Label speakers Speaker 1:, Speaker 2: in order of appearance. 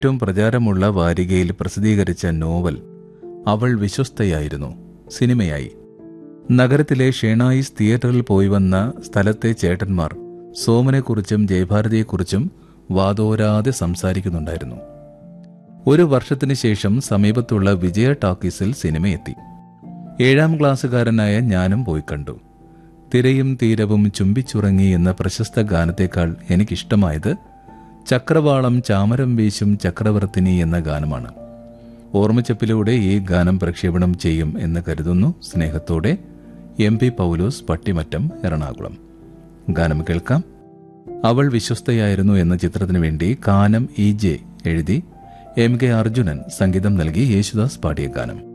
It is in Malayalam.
Speaker 1: ഏറ്റവും പ്രചാരമുള്ള വാരികയിൽ പ്രസിദ്ധീകരിച്ച നോവൽ അവൾ വിശ്വസ്തയായിരുന്നു സിനിമയായി നഗരത്തിലെ ഷേണായിസ് തിയേറ്ററിൽ പോയി വന്ന സ്ഥലത്തെ ചേട്ടന്മാർ സോമനെക്കുറിച്ചും ജയഭാരതിയെക്കുറിച്ചും വാതോരാതെ സംസാരിക്കുന്നുണ്ടായിരുന്നു ഒരു വർഷത്തിനു ശേഷം സമീപത്തുള്ള വിജയ ടാക്കീസിൽ സിനിമയെത്തി ഏഴാം ക്ലാസ്സുകാരനായ ഞാനും പോയി കണ്ടു തിരയും തീരവും ചുംബിച്ചുറങ്ങി എന്ന പ്രശസ്ത ഗാനത്തേക്കാൾ എനിക്കിഷ്ടമായത് ചക്രവാളം ചാമരം വീശും ചക്രവർത്തിനി എന്ന ഗാനമാണ് ഓർമ്മച്ചപ്പിലൂടെ ഈ ഗാനം പ്രക്ഷേപണം ചെയ്യും എന്ന് കരുതുന്നു സ്നേഹത്തോടെ എം പി പൗലോസ് പട്ടിമറ്റം എറണാകുളം ഗാനം കേൾക്കാം അവൾ വിശ്വസ്തയായിരുന്നു എന്ന ചിത്രത്തിനു വേണ്ടി കാനം ഇ ജെ എഴുതി എം കെ അർജുനൻ സംഗീതം നൽകി യേശുദാസ് പാടിയ ഗാനം